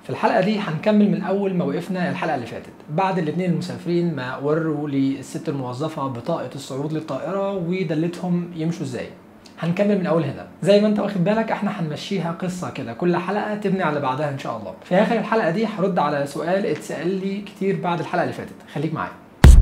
في الحلقة دي هنكمل من أول ما وقفنا الحلقة اللي فاتت بعد الاتنين المسافرين ما وروا للست الموظفة بطاقة الصعود للطائرة ودلتهم يمشوا ازاي هنكمل من اول هنا زي ما انت واخد بالك احنا هنمشيها قصه كده كل حلقه تبني على بعضها ان شاء الله في اخر الحلقه دي هرد على سؤال اتسال لي كتير بعد الحلقه اللي فاتت خليك معايا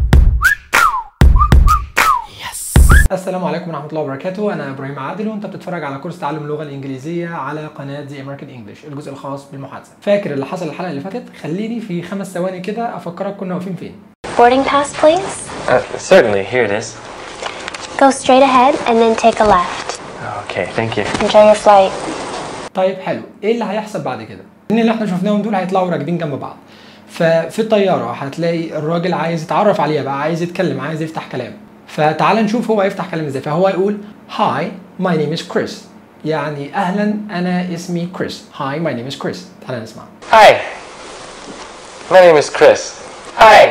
السلام عليكم ورحمة الله وبركاته، أنا إبراهيم عادل وأنت بتتفرج على كورس تعلم اللغة الإنجليزية على قناة The American English، الجزء الخاص بالمحادثة. فاكر اللي حصل الحلقة اللي فاتت؟ خليني في خمس ثواني كده أفكرك كنا واقفين فين. Boarding pass, please. Uh, certainly, here it is. Go straight ahead and then take a left. Okay, thank you. Enjoy your flight. طيب حلو، إيه اللي هيحصل بعد كده؟ إن اللي إحنا شفناهم دول هيطلعوا راكبين جنب بعض. ففي الطيارة هتلاقي الراجل عايز يتعرف عليها بقى، عايز يتكلم، عايز يفتح كلام. فتعال نشوف هو هيفتح كلام ازاي فهو يقول هاي ماي نيم از كريس يعني اهلا انا اسمي كريس هاي ماي نيم از كريس تعال نسمع Hi. My name is Chris. Hi.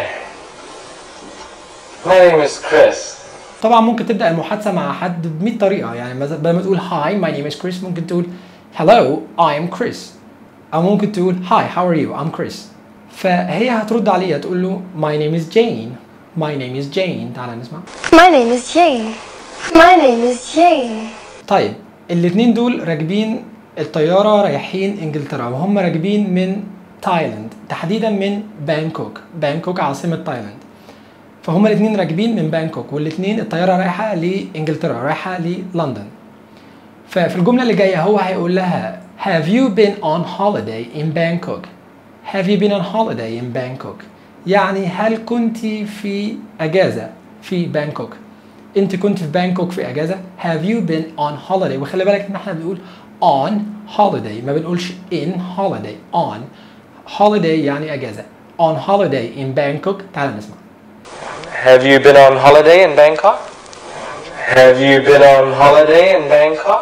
My name is Chris. طبعا ممكن تبدا المحادثه مع حد ب 100 طريقه يعني مثلا بدل ما تقول هاي ماي نيم از كريس ممكن تقول هلو اي ام كريس او ممكن تقول هاي هاو ار يو ام كريس فهي هترد عليه تقول له ماي نيم از جين ماي نيم از جين تعال نسمع My name is Jane. My name is Jane. طيب الاثنين دول راكبين الطيارة رايحين انجلترا وهم راكبين من تايلاند تحديدا من بانكوك بانكوك عاصمة تايلاند فهم الاثنين راكبين من بانكوك والاثنين الطيارة رايحة لانجلترا رايحة للندن ففي الجملة اللي جاية هو هيقول لها Have you been on holiday in Bangkok? Have you been on holiday in Bangkok? يعني هل كنت في أجازة في بانكوك؟ انت كنت في بانكوك في اجازه have you been on holiday وخلي بالك ان احنا بنقول on holiday ما بنقولش in holiday on holiday يعني اجازه on holiday in Bangkok تعال نسمع Have you been on holiday in Bangkok? Have you been on holiday in Bangkok?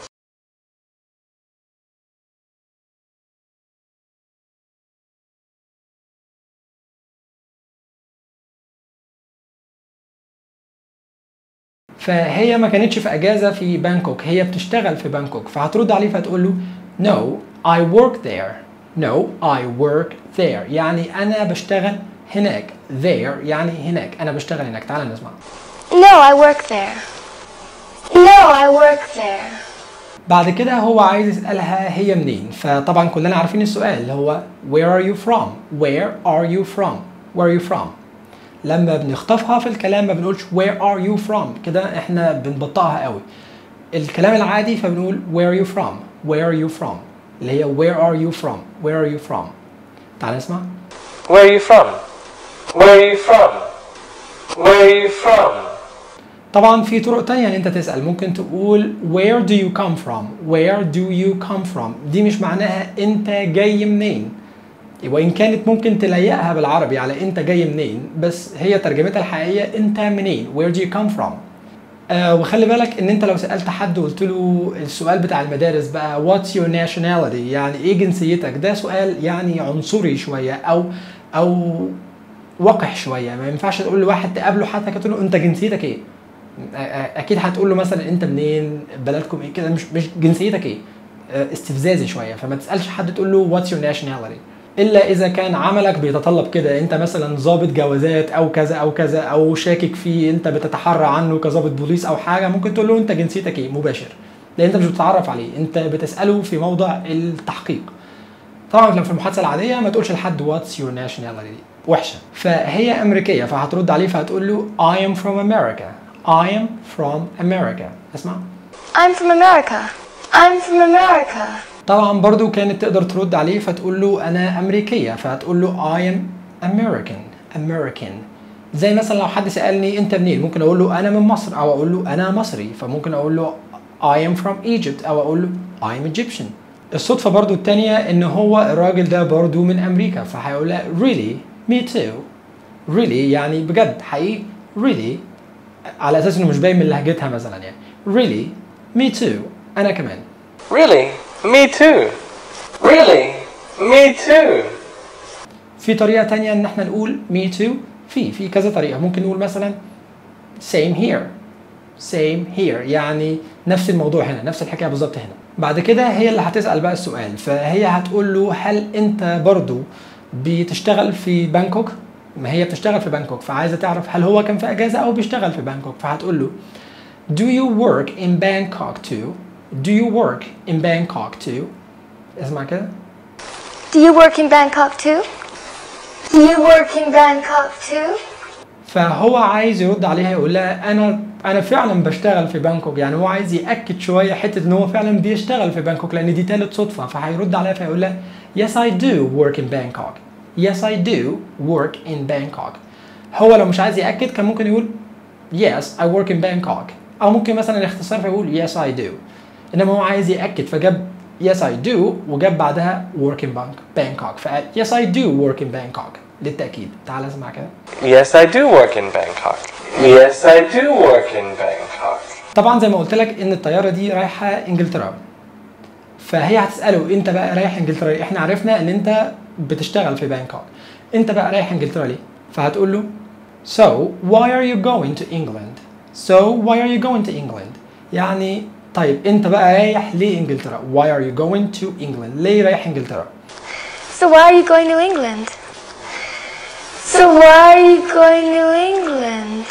فهي ما كانتش في اجازه في بانكوك هي بتشتغل في بانكوك فهترد عليه فتقول له no I work there no I work there يعني انا بشتغل هناك there يعني هناك انا بشتغل هناك تعال نسمع No, I work there. No, I work there. بعد كده هو عايز يسألها هي منين فطبعا كلنا عارفين السؤال اللي هو where are you from where are you from where are you from لما بنخطفها في الكلام ما بنقولش where are you from كده احنا بنبطئها قوي الكلام العادي فبنقول where are you from where are you from اللي هي where are you from where are you from تعال نسمع Where are you from? Where are you from? Where are you from? طبعا في طرق تانية ان انت تسأل ممكن تقول where do you come from where do you come from دي مش معناها انت جاي منين وان كانت ممكن تليقها بالعربي على انت جاي منين بس هي ترجمتها الحقيقية انت منين where do you come from آه وخلي بالك ان انت لو سالت حد وقلت له السؤال بتاع المدارس بقى what's your nationality يعني ايه جنسيتك ده سؤال يعني عنصري شويه او او وقح شويه ما ينفعش تقول لواحد تقابله حتى كده تقول له انت جنسيتك ايه آه، آه، اكيد هتقول له مثلا انت منين بلدكم ايه كده مش مش جنسيتك ايه آه، استفزازي شويه فما تسالش حد تقول له what's your nationality الا اذا كان عملك بيتطلب كده انت مثلا ضابط جوازات او كذا او كذا او شاكك فيه انت بتتحرى عنه كضابط بوليس او حاجه ممكن تقول له انت جنسيتك ايه مباشر لان انت مش بتتعرف عليه انت بتساله في موضع التحقيق طبعا لو في المحادثه العاديه ما تقولش لحد واتس يور ناشوناليتي وحشه فهي امريكيه فهترد عليه فهتقول له I am from America I am from America اسمع I'm from America. I'm from America. طبعا برضو كانت تقدر ترد عليه فتقول له انا امريكيه فهتقول له I am American American زي مثلا لو حد سالني انت منين ممكن اقول له انا من مصر او اقول له انا مصري فممكن اقول له I am from Egypt او اقول له I am Egyptian الصدفه برضو التانية ان هو الراجل ده برضو من امريكا فهيقول لها really me too really يعني بجد حقيقي really على اساس انه مش باين من لهجتها مثلا يعني really me too انا كمان Really? Me too. Really? Me too. في طريقة تانية ان احنا نقول me too في في كذا طريقة ممكن نقول مثلا same here same here يعني نفس الموضوع هنا نفس الحكاية بالظبط هنا بعد كده هي اللي هتسأل بقى السؤال فهي هتقول له هل انت برضو بتشتغل في بانكوك ما هي بتشتغل في بانكوك فعايزة تعرف هل هو كان في اجازة او بيشتغل في بانكوك فهتقول له Do you work in Bangkok too? Do you work in Bangkok too? اسمع كده Do you work in Bangkok too? Do you work in Bangkok too? فهو عايز يرد عليها يقول لها انا انا فعلا بشتغل في بانكوك يعني هو عايز ياكد شويه حته ان هو فعلا بيشتغل في بانكوك لان دي تالت صدفه فهيرد عليها فيقول لها yes I do work in Bangkok yes I do work in Bangkok هو لو مش عايز ياكد كان ممكن يقول yes I work in Bangkok او ممكن مثلا اختصار فيقول yes I do انما هو عايز ياكد فجاب yes I do وجاب بعدها work in Bank- Bangkok فقال yes I do work in Bangkok للتاكيد تعال اسمع كده Yes, I do work in Bangkok. Yes, I do work in Bangkok. طبعا زي ما قلت لك ان الطياره دي رايحه انجلترا فهي هتساله انت بقى رايح انجلترا ليه؟ احنا عرفنا ان انت بتشتغل في بانكوك انت بقى رايح انجلترا ليه فهتقول له so why are you going to England so why are you going to England يعني طيب انت بقى رايح ليه انجلترا why are you going to England ليه رايح انجلترا So why are you going to England? So why are you going to England?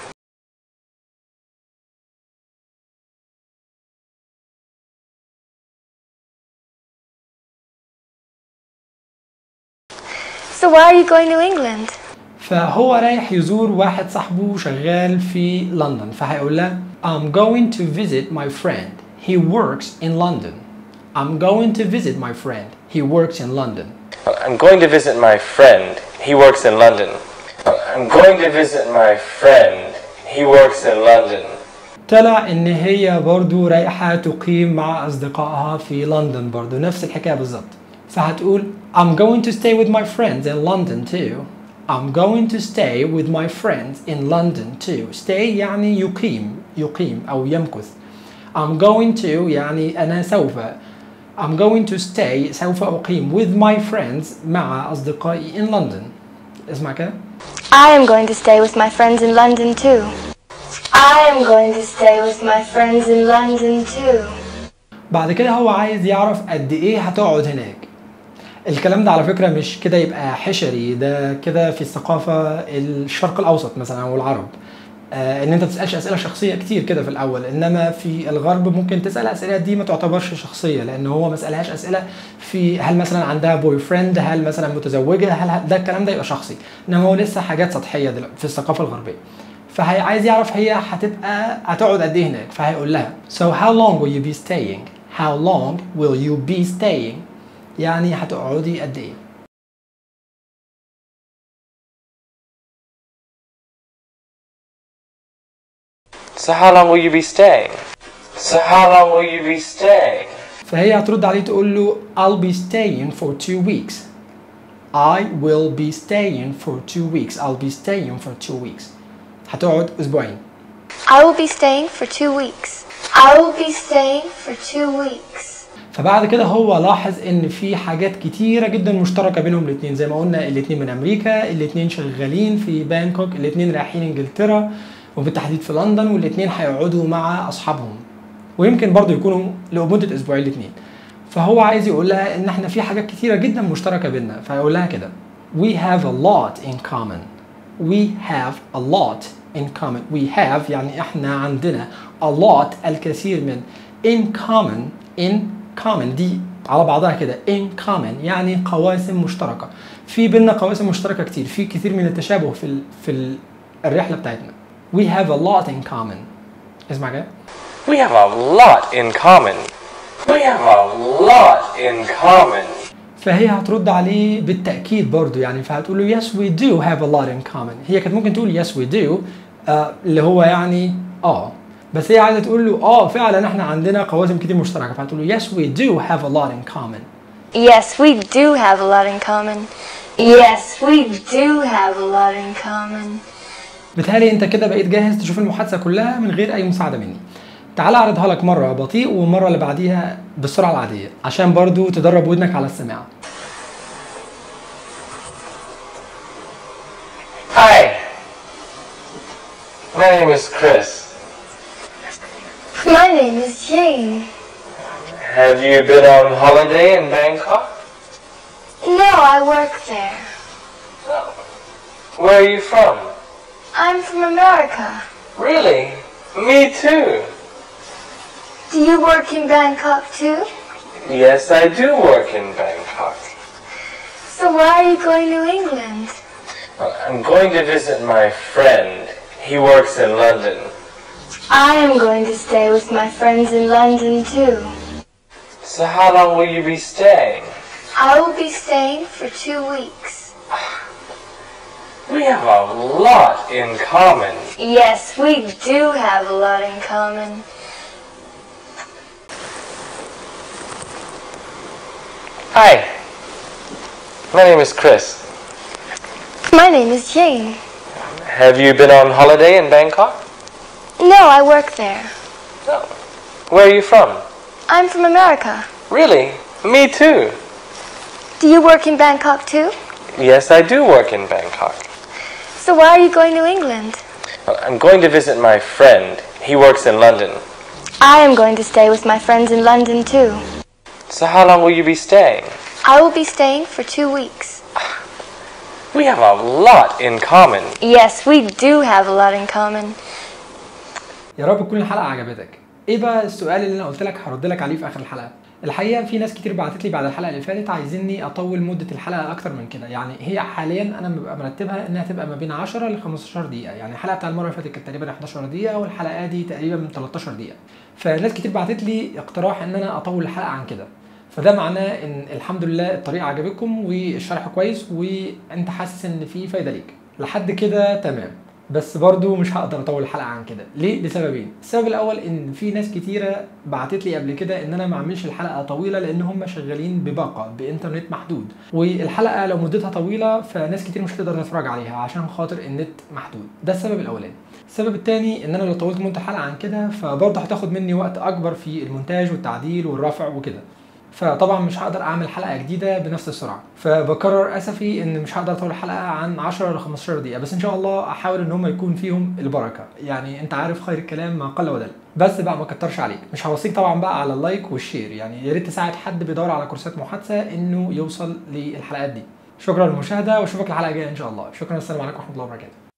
So why are you going to England? فهو رايح يزور واحد صاحبه شغال في لندن فهيقول له I'm going to visit my friend he works in London I'm going to visit my friend he works in London I'm going to visit my friend. He works in London. I'm going to visit my friend. He works in London. طلع ان هي برضو رايحة تقيم مع اصدقائها في لندن برضو نفس الحكاية بالظبط فهتقول I'm going to stay with my friends in London too I'm going to stay with my friends in London too stay يعني يقيم يقيم او يمكث I'm going to يعني انا سوف I'm going to stay سوف اقيم with my friends مع اصدقائي in London اسمع كده I am going to stay with my friends in London too. I am going to stay with my friends in London too. بعد كده هو عايز يعرف قد ايه هتقعد هناك الكلام ده على فكرة مش كده يبقى حشري ده كده في الثقافة الشرق الأوسط مثلا أو العرب آه ان انت تسالش اسئله شخصيه كتير كده في الاول انما في الغرب ممكن تسال اسئله دي ما تعتبرش شخصيه لان هو ما سالهاش اسئله في هل مثلا عندها بوي فريند هل مثلا متزوجه هل ده الكلام ده يبقى شخصي انما هو لسه حاجات سطحيه دلوقتي في الثقافه الغربيه فهي عايز يعرف هي هتبقى هتقعد قد ايه هناك فهيقول لها so how long will you be staying how long will you be staying يعني هتقعدي قد ايه So how long will you be staying? So how long will you be staying? فهي هترد عليه تقول له I'll be staying for two weeks I will be staying for two weeks I'll be staying for two weeks هتقعد أسبوعين I will be staying for two weeks. I will be staying for two weeks. فبعد كده هو لاحظ ان في حاجات كتيره جدا مشتركه بينهم الاثنين زي ما قلنا الاثنين من امريكا الاثنين شغالين في بانكوك الاثنين رايحين انجلترا وبالتحديد في لندن والاثنين هيقعدوا مع اصحابهم ويمكن برضو يكونوا لمده اسبوعين الاثنين فهو عايز يقول لها ان احنا في حاجات كتيره جدا مشتركه بيننا فيقول لها كده we have a lot in common we have a lot in common we have يعني احنا عندنا a lot الكثير من in common in common دي على بعضها كده in common يعني قواسم مشتركة في بينا قواسم مشتركة كتير في كثير من التشابه في ال في ال الرحلة بتاعتنا we have a lot in common اسمع كده We have a lot in common. We have a lot in common. فهي هترد عليه بالتأكيد برضو يعني فهتقول له yes we do have a lot in common هي كانت ممكن تقول yes we do آه اللي هو يعني اه بس هي عايزة تقول له اه فعلا احنا عندنا قواسم كتير مشتركة فهتقول له yes we do have a lot in common Yes, we do have a lot in common. Yes, we do have a lot in common. بالتالي انت كده بقيت جاهز تشوف المحادثة كلها من غير أي مساعدة مني تعال أعرضها لك مرة بطيء والمرة اللي بعديها بالسرعة العادية عشان برضو تدرب ودنك على السماع Hi. My name is Chris. My name is Jane. Have you been on holiday in Bangkok? No, I work there. Where are you from? I'm from America. Really? Me too. Do you work in Bangkok too? Yes, I do work in Bangkok. So why are you going to England? I'm going to visit my friend. He works in London. I am going to stay with my friends in London too. So how long will you be staying? I will be staying for two weeks. We have a lot in common. Yes, we do have a lot in common. Hi. My name is Chris. My name is Jane. Have you been on holiday in Bangkok? No, I work there. No. Where are you from? I'm from America. Really? Me too. Do you work in Bangkok too? Yes, I do work in Bangkok. So why are you going to England? I'm going to visit my friend. He works in London. I am going to stay with my friends in London too. So how long will you be staying? I will be staying for two weeks. We have a lot in common. Yes, we do have a lot in common. يا رب تكون الحلقه عجبتك ايه بقى السؤال اللي انا قلت لك هرد لك عليه في اخر الحلقه الحقيقه في ناس كتير بعتت لي بعد الحلقه اللي فاتت عايزيني اطول مده الحلقه اكتر من كده يعني هي حاليا انا ببقى مرتبها انها تبقى ما بين 10 ل 15 دقيقه يعني الحلقه بتاع المره اللي فاتت كانت تقريبا 11 دقيقه والحلقه دي تقريبا من 13 دقيقه فناس كتير بعتت لي اقتراح ان انا اطول الحلقه عن كده فده معناه ان الحمد لله الطريقه عجبتكم والشرح كويس وانت حاسس ان في فايده ليك لحد كده تمام بس برضو مش هقدر اطول الحلقه عن كده ليه لسببين السبب الاول ان في ناس كتيره بعتت لي قبل كده ان انا ما اعملش الحلقه طويله لان هم شغالين بباقه بانترنت محدود والحلقه لو مدتها طويله فناس كتير مش هتقدر تتفرج عليها عشان خاطر النت محدود ده السبب الاولاني السبب الثاني ان انا لو طولت مده الحلقه عن كده فبرضه هتاخد مني وقت اكبر في المونتاج والتعديل والرفع وكده فطبعا مش هقدر اعمل حلقه جديده بنفس السرعه فبكرر اسفي ان مش هقدر اطول الحلقه عن 10 ل 15 دقيقه بس ان شاء الله احاول ان هم يكون فيهم البركه يعني انت عارف خير الكلام ما قل ودل بس بقى ما كترش عليك مش هوصيك طبعا بقى على اللايك والشير يعني يا ريت تساعد حد بيدور على كورسات محادثه انه يوصل للحلقات دي شكرا للمشاهده واشوفك الحلقه الجايه ان شاء الله شكرا والسلام عليكم ورحمه الله وبركاته